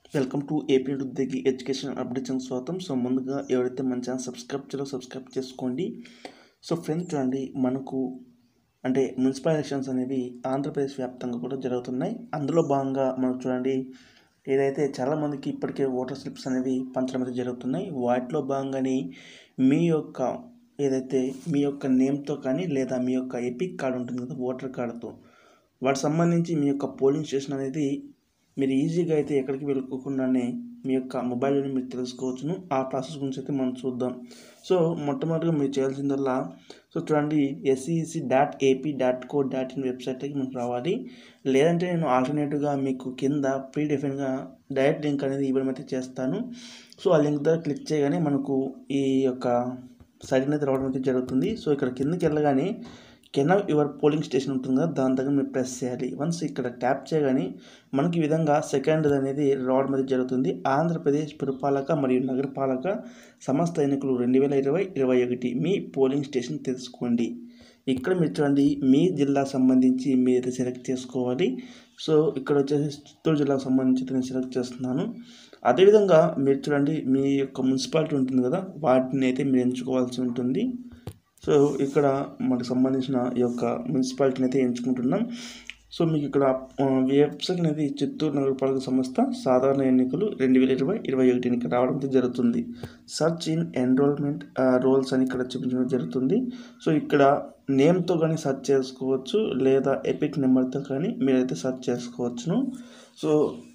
welcome to AP ఉద్యోగి education updation స్వాగతం so ముందుగా ఎవరైతే మన ఛానల్ సబ్స్క్రైబ్ చేయాలో సబ్స్క్రైబ్ చేసుకోండి సో ఫ్రెండ్స్ చూడండి మనకు అంటే మున్సిపల్ ఎలక్షన్స్ అనేవి ఆంధ్రప్రదేశ్ వ్యాప్తంగా కూడా జరుగుతున్నాయి అందులో భాగంగా మనకు చూడండి ఏదైతే చాలామందికి ఇప్పటికే ఓటర్ స్లిప్స్ అనేవి పంచడం అయితే జరుగుతున్నాయి వాటిలో భాగంగానే మీ యొక్క ఏదైతే మీ యొక్క నేమ్తో కానీ లేదా మీ యొక్క ఎపిక్ కార్డు ఉంటుంది కదా ఓటర్ కార్డుతో వాటికి సంబంధించి మీ యొక్క పోలింగ్ స్టేషన్ అనేది మీరు ఈజీగా అయితే ఎక్కడికి వెళ్ళకోకుండానే మీ యొక్క మొబైల్లోనే మీరు తెలుసుకోవచ్చును ఆ ప్రాసెస్ గురించి అయితే మనం చూద్దాం సో మొట్టమొదటిగా మీరు చేయాల్సిందల్లా సో చూడండి SEC dot AP dot co dot in వెబ్సైట్కి మీకు రావాలి లేదంటే నేను ఆల్టర్నేటివ్గా మీకు కింద ప్రీ డిఫైన్గా డైరెక్ట్ లింక్ అనేది ఇవ్వడం అయితే చేస్తాను సో ఆ లింక్ ద్వారా క్లిక్ చేయగానే మనకు ఈ యొక్క సైట్ అనేది రావడం అయితే జరుగుతుంది సో ఇక్కడ కిందకి వెళ్ళగానే కెన్ యువర్ పోలింగ్ స్టేషన్ ఉంటుంది కదా దాని దగ్గర మీరు ప్రెస్ చేయాలి వన్స్ ఇక్కడ ట్యాప్ చేయగానే మనకి ఈ విధంగా సెకండ్ అనేది రావడం అనేది జరుగుతుంది ఆంధ్రప్రదేశ్ పురపాలక మరియు నగరపాలక సంస్థ ఎన్నికలు రెండు వేల ఇరవై ఇరవై ఒకటి మీ పోలింగ్ స్టేషన్ తెలుసుకోండి ఇక్కడ మీరు చూడండి మీ జిల్లా సంబంధించి మీరు సెలెక్ట్ చేసుకోవాలి సో ఇక్కడ వచ్చేసి చిత్తూరు జిల్లాకు సంబంధించి నేను సెలెక్ట్ చేస్తున్నాను అదేవిధంగా మీరు చూడండి మీ యొక్క మున్సిపాలిటీ ఉంటుంది కదా వాటిని అయితే మీరు ఎంచుకోవాల్సి ఉంటుంది సో ఇక్కడ మనకు సంబంధించిన ఈ యొక్క మున్సిపాలిటీని అయితే ఎంచుకుంటున్నాం సో మీకు ఇక్కడ వెబ్సైట్ అనేది చిత్తూరు నగరపాలక సంస్థ సాధారణ ఎన్నికలు రెండు వేల ఇరవై ఇరవై ఒకటి ఎన్నిక రావడం అయితే జరుగుతుంది సర్చ్ ఇన్ ఎన్రోల్మెంట్ రోల్స్ అని ఇక్కడ చూపించడం జరుగుతుంది సో ఇక్కడ నేమ్తో కానీ సెర్చ్ చేసుకోవచ్చు లేదా ఎపిక్ నెంబర్తో కానీ మీరైతే సెర్చ్ చేసుకోవచ్చును సో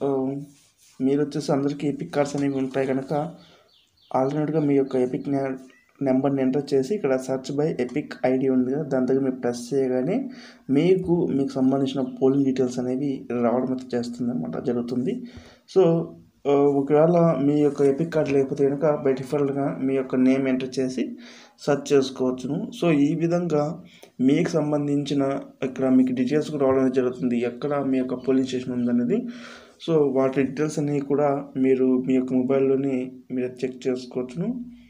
మీరు వచ్చేసి అందరికీ ఎపిక్ కార్డ్స్ అనేవి ఉంటాయి కనుక ఆల్టర్నేట్గా మీ యొక్క ఎపిక్ నెంబర్ని ఎంటర్ చేసి ఇక్కడ సెర్చ్ బై ఎపిక్ ఐడి ఉంది కదా దాని దగ్గర మీరు ప్రెస్ చేయగానే మీకు మీకు సంబంధించిన పోలింగ్ డీటెయిల్స్ అనేవి రావడం అయితే చేస్తుంది అనమాట జరుగుతుంది సో ఒకవేళ మీ యొక్క ఎపిక్ కార్డ్ లేకపోతే కనుక బై డిఫాల్ట్గా మీ యొక్క నేమ్ ఎంటర్ చేసి సెర్చ్ చేసుకోవచ్చును సో ఈ విధంగా మీకు సంబంధించిన ఇక్కడ మీకు డీటెయిల్స్ కూడా రావడం జరుగుతుంది ఎక్కడ మీ యొక్క పోలింగ్ స్టేషన్ ఉందనేది సో వాటి డీటెయిల్స్ అనేవి కూడా మీరు మీ యొక్క మొబైల్లోనే మీరు చెక్ చేసుకోవచ్చును